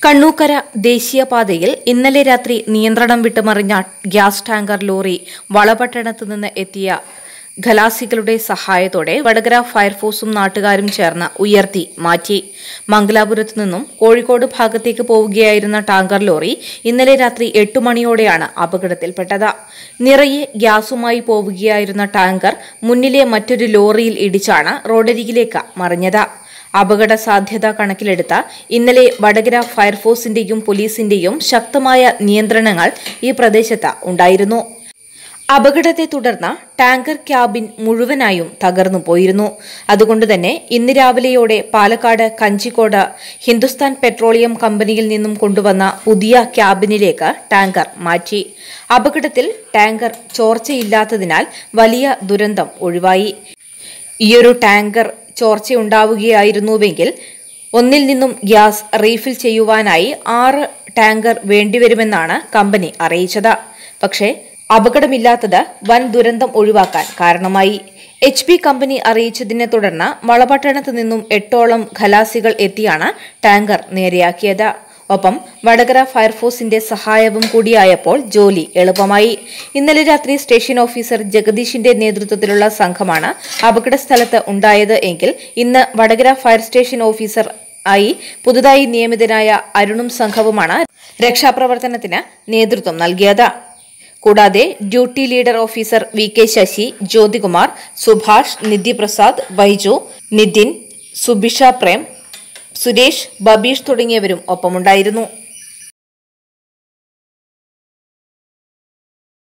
കണ്ണൂക്കര ദേശീയപാതയിൽ ഇന്നലെ രാത്രി നിയന്ത്രണം വിട്ടുമറിഞ്ഞ ഗ്യാസ് ടാങ്കർ ലോറി വളപട്ടണത്ത് നിന്ന് എത്തിയ ഖലാസികളുടെ സഹായത്തോടെ വടകര ഫയർഫോഴ്സും നാട്ടുകാരും ചേർന്ന് ഉയർത്തി മാറ്റി മംഗലാപുരത്ത് നിന്നും കോഴിക്കോട് ഭാഗത്തേക്ക് പോവുകയായിരുന്ന ടാങ്കർ ലോറി ഇന്നലെ രാത്രി എട്ട് മണിയോടെയാണ് അപകടത്തിൽപ്പെട്ടത് നിറയെ ഗ്യാസുമായി പോവുകയായിരുന്ന ടാങ്കർ മുന്നിലെ മറ്റൊരു ലോറിയിൽ ഇടിച്ചാണ് റോഡരികിലേക്ക് മറിഞ്ഞത് അപകട സാധ്യത കണക്കിലെടുത്ത ഇന്നലെ വടകര ഫയർഫോഴ്സിന്റെയും പോലീസിന്റെയും ശക്തമായ നിയന്ത്രണങ്ങൾ ഈ പ്രദേശത്ത് ഉണ്ടായിരുന്നു അപകടത്തെ തുടർന്ന് ടാങ്കർ ക്യാബിൻ മുഴുവനായും തകർന്നു പോയിരുന്നു അതുകൊണ്ട് തന്നെ ഇന്ന് രാവിലെയോടെ പാലക്കാട് കഞ്ചിക്കോട് ഹിന്ദുസ്ഥാൻ പെട്രോളിയം കമ്പനിയിൽ നിന്നും കൊണ്ടുവന്ന പുതിയ ക്യാബിനിലേക്ക് ടാങ്കർ മാറ്റി അപകടത്തിൽ ടാങ്കർ ചോർച്ചയില്ലാത്തതിനാൽ വലിയ ദുരന്തം ഒഴിവായി ഈയൊരു ടാങ്കർ ചോർച്ചയുണ്ടാവുകയായിരുന്നുവെങ്കിൽ ഒന്നിൽ നിന്നും ഗ്യാസ് റീഫിൽ ചെയ്യുവാനായി ആറ് ടാങ്കർ വേണ്ടിവരുമെന്നാണ് കമ്പനി അറിയിച്ചത് പക്ഷേ അപകടമില്ലാത്തത് വൻ ദുരന്തം ഒഴിവാക്കാൻ കാരണമായി എച്ച് പി കമ്പനി അറിയിച്ചതിനെ തുടർന്ന് വളപട്ടണത്ത് നിന്നും എട്ടോളം ഖലാസികൾ എത്തിയാണ് ടാങ്കർ നേരെയാക്കിയത് ഒപ്പം വടകര ഫയർഫോഴ്സിന്റെ സഹായവും കൂടിയായപ്പോൾ ജോലി എളുപ്പമായി ഇന്നലെ രാത്രി സ്റ്റേഷൻ ഓഫീസർ ജഗദീഷിന്റെ നേതൃത്വത്തിലുള്ള സംഘമാണ് അപകടസ്ഥലത്ത് ഉണ്ടായത് എങ്കിൽ ഇന്ന് വടകര ഫയർ സ്റ്റേഷൻ ഓഫീസർ ആയി പുതുതായി നിയമിതനായ അരുണും സംഘവുമാണ് രക്ഷാപ്രവർത്തനത്തിന് നേതൃത്വം നൽകിയത് കൂടാതെ duty leader officer V K Sasi Jyothikumar Subhash Nidhiprasad Baiju Nithin Subisha Prem Suresh Babeesh തുടങ്ങിയവരും ഒപ്പമുണ്ടായിരുന്നു